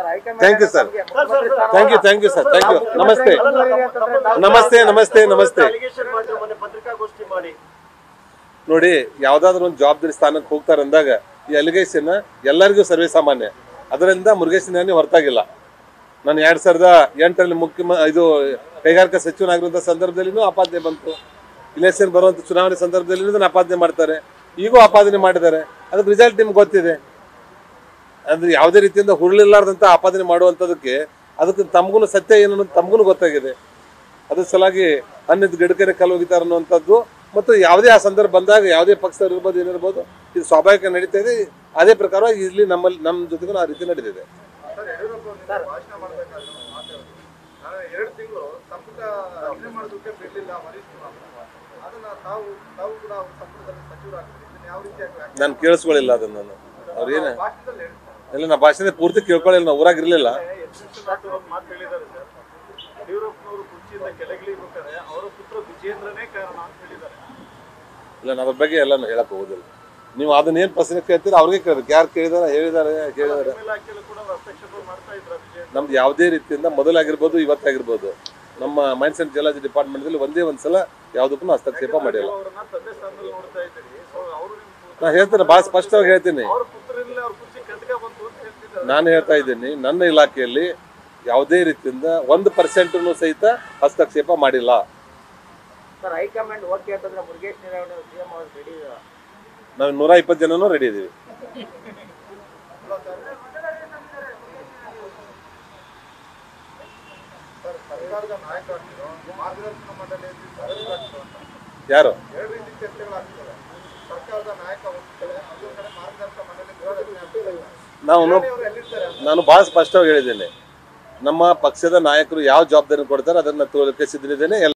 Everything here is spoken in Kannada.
Thank you sir thank you thank you sir thank you ನಮಸ್ತೆ ನಮಸ್ತೆ ನಮಸ್ತೆ ನಮಸ್ತೆ ಅಲಿಗೇಷನ್ ಮಾಡಿದ್ರು ಮೊನ್ನೆ ಪತ್ರಿಕಾಗೋಷ್ಠಿ ಮಾಡಿ ನೋಡಿ ಯಾವ್ದಾದ್ರು ಒಂದು ಜವಾಬ್ದಾರಿ ಸ್ಥಾನಕ್ಕೆ ಹೋಗ್ತಾರೆ ಅಂದಾಗ ಈ ಅಲಿಗೇಷನ್ ಎಲ್ಲರಿಗೂ ಸರ್ವೇ ಸಾಮಾನ್ಯ ಅದರಿಂದ ಮುರುಗೇಶ್ ನಿರಾಣಿ ಹೊರತಾಗಿಲ್ಲ ನಾನು ಎರಡ್ ಸಾವಿರದ ಎಂಟರಲ್ಲಿ ಮುಖ್ಯ ಇದು ಕೈಗಾರಿಕಾ ಸಚಿವನಾಗಿರುವಂಥ ಸಂದರ್ಭದಲ್ಲಿನೂ ಆಪಾದನೆ ಬಂತು ಇಲೆಕ್ಷನ್ ಬರುವಂಥ ಚುನಾವಣೆ ಸಂದರ್ಭದಲ್ಲಿ ಅದನ್ನ ಆಪಾದನೆ ಮಾಡ್ತಾರೆ ಈಗೂ ಆಪಾದನೆ ಮಾಡಿದ್ದಾರೆ ಅದಕ್ಕೆ ರಿಸಲ್ಟ್ ನಿಮ್ಗೆ ಗೊತ್ತಿದೆ ಅಂದ್ರೆ ಯಾವುದೇ ರೀತಿಯಿಂದ ಹುರುಳಿಲ್ಲಾರ್ದಂತ ಆಪಾದನೆ ಮಾಡುವಂಥದಕ್ಕೆ ಅದಕ್ಕೆ ತಮಗೂ ಸತ್ಯ ಏನು ಅನ್ನೋದು ತಮಗೂ ಗೊತ್ತಾಗಿದೆ ಅದ್ರ ಸಲಾಗಿ ಅನ್ನದ ಗಿಡಕರೆ ಕಲ್ಲು ಹೋಗಿದ್ದಾರೆ ಅನ್ನುವಂಥದ್ದು ಮತ್ತು ಯಾವುದೇ ಆ ಸಂದರ್ಭ ಬಂದಾಗ ಯಾವುದೇ ಪಕ್ಷದವ್ರು ಇರ್ಬೋದು ಏನಿರ್ಬೋದು ಇದು ಸ್ವಾಭಾವಿಕ ನಡೀತಾ ಇದೆ ಅದೇ ಪ್ರಕಾರ ಇಲ್ಲಿ ನಮ್ಮಲ್ಲಿ ನಮ್ಮ ಜೊತೆಗೂ ಆ ರೀತಿ ನಡೆದಿದೆ ಸರ್ ಯಡಿಯೂರಪ್ಪ ಅವರು ನಿನ್ನೆ ಭಾಷಣ ಮಾಡಬೇಕಾದ್ರೆ ಒಂದು ಮಾತು ಹೇಳಿದ್ರು. ನಾನು ಎರಡು ತಿಂಗಳು ಸಂಪುಟ ರಚನೆ ಮಾಡೋದಕ್ಕೆ ಬಿಡಲಿಲ್ಲ ವರಿಷ್ಠರು ಅಂತ. ಅದನ್ನ ತಾವು ತಾವು ಕೂಡ ಅವ್ರ ಸಂಪುಟದಲ್ಲಿ ಸಚಿವರಾಗ್ತೀರಿ ಇದನ್ನ ಯಾವ ರೀತಿಯಾಗಿ ವ್ಯಾಖ್ಯಾನ ನಾನು ಕೇಳಿಸ್ಕೊಳ್ಳಿಲ್ಲ ಅದನ್ನ ನಾನು ಅವ್ರೇನು ಭಾಷಣದಲ್ಲಿ ಹೇಳಿದ್ರು ಇಲ್ಲ ನಾ ಭಾಷಣ ಪೂರ್ತಿ ಕೇಳ್ಕೊಳ್ಳಿಲ್ಲ ನಾವು ಊರಾಗ ಇರಲಿಲ್ಲ ಯತೀಂದ್ರ ಒಂದು ಮಾತು ಹೇಳಿದ್ದಾರೆ ಸರ್ ಯಡಿಯೂರಪ್ಪನವರು ಕುರ್ಚಿಯಿಂದ ಕೆಳಗಿಳಿಬೇಕಾದ್ರೆ ಅವರ ಪುತ್ರ ವಿಜೇಂದ್ರನೇ ಕಾರಣ ಅಂತ ಹೇಳಿದ್ದಾರೆ ಇಲ್ಲ ನಾನು ಅದ್ರ ಬಗ್ಗೆ ಎಲ್ಲ ನಾನು ಹೇಳಕ್ ಹೋಗೋದಿಲ್ಲ ನೀವು ಅದನ್ನ ಏನ್ ಪ್ರಶ್ನೆ ಕೇಳ್ತೀರಾ ಅವ್ರಿಗೆ ಕೇಳ್ಬೇಕು ಯಾರು ಕೇಳಿದಾರೆ ಹೇಳಿದಾರೆ ಕೇಳಿದಾರೆ ಇಲಾಖೆಯಲ್ಲೂ ಕೂಡ ಹಸ್ತಕ್ಷೇಪ ಮಾಡ್ತಾ ಇದ್ರ ವಿಜೇಂದ್ರ ನಮ್ದು ಯಾವುದೇ ರೀತಿಯಿಂದ ಮೊದಲಾಗಿರ್ಬೋದು ಇವತ್ತಾಗಿರ್ಬೋದು ನಮ್ಮ ಮೈನ್ಸ್ ಅಂಡ್ ಜಿಯಾಲಜಿ ಡಿಪಾರ್ಟ್ಮೆಂಟ್ದಲ್ಲಿ ಒಂದೇ ಒಂದ್ಸಲ ಯಾವುದಕ್ಕೂ ಹಸ್ತಕ್ಷೇಪ ಮಾಡಿಲ್ಲ ಅವರನ್ನ ತಂದೆ ಸ್ಥಾನದಲ್ಲಿ ನೋಡ್ತಾ ಇದ್ದೀರಿ ಸೊ ಅವರು ನಾ ಹೇಳ್ತೇನೆ ಭಾಳ ಸ್ಪಷ್ಟವಾಗಿ ಹೇಳ್ತೀನಿ ಅವ್ರ ಪುತ್ರರಲ್ಲಿ ಅವ್ರ ಕುರ್ಚಿ ಕಟ್ಕ ಬಂತು ಅಂತ ಹೇಳ್ತಿದ್ದಾರೆ ನಾನು ಹೇಳ್ತಾ ಇದ್ದೀನಿ ನನ್ನ ಇಲಾಖೆಯಲ್ಲಿ ಯಾವುದೇ ರೀತಿಯಿಂದ ಒಂದು ಪರ್ಸೆಂಟ್ನು ಸಹಿತ ಹಸ್ತಕ್ಷೇಪ ಮಾಡಿಲ್ಲ ಸರ್ ಹೈಕಮಾಂಡ್ ಓಕೆ ಅಂತಂದ್ರೆ ಮುರುಗೇಶ್ ನಿರಾವಣಿ ಸಿಎಂ ಅವ್ರು ರೆಡಿ ನಾವು ನೂರ ಇಪ್ಪತ್ತು ಜನನೂ ರೆಡಿ ಇದೀವಿ ಸರ್ ಸರ್ಕಾರದ ನಾಯಕರಾಗ್ತಿರೋ ಮಾರ್ಗದರ್ಶನ ಮಂಡಳಿಯಲ್ಲಿ ಸದಸ್ಯರಾಗ್ತಿರೋ ಅಂತ ಯಾರು ಎರಡು ರೀತಿ ಚರ್ಚೆಗಳಾಗ್ತವೆ ಸರ್ಕಾರದ ನಾಯಕ ಒಂದು ಕಡೆ ಅದೊಂದು ಕಡೆ ಮಾರ್ಗದರ್ಶನ ಮಂಡಳಿ ಗೃಹ ರಚನೆ ಆಗ್ತಿದೆ ನಾವು ಅವರು ಎಲ್ಲಿರ್ತಾರೆ ಅಂತ ನಾನು ಬಹಳ ಸ್ಪಷ್ಟವಾಗಿ ಹೇಳಿದ್ದೇನೆ ನಮ್ಮ ಪಕ್ಷದ ನಾಯಕರು ಯಾವ ಜವಾಬ್ದಾರಿ ಕೊಡ್ತಾರೆ ಅದನ್ನ ತೋರಿಕೆ ಸಿದ್ಧರಿದ್ದೇನೆ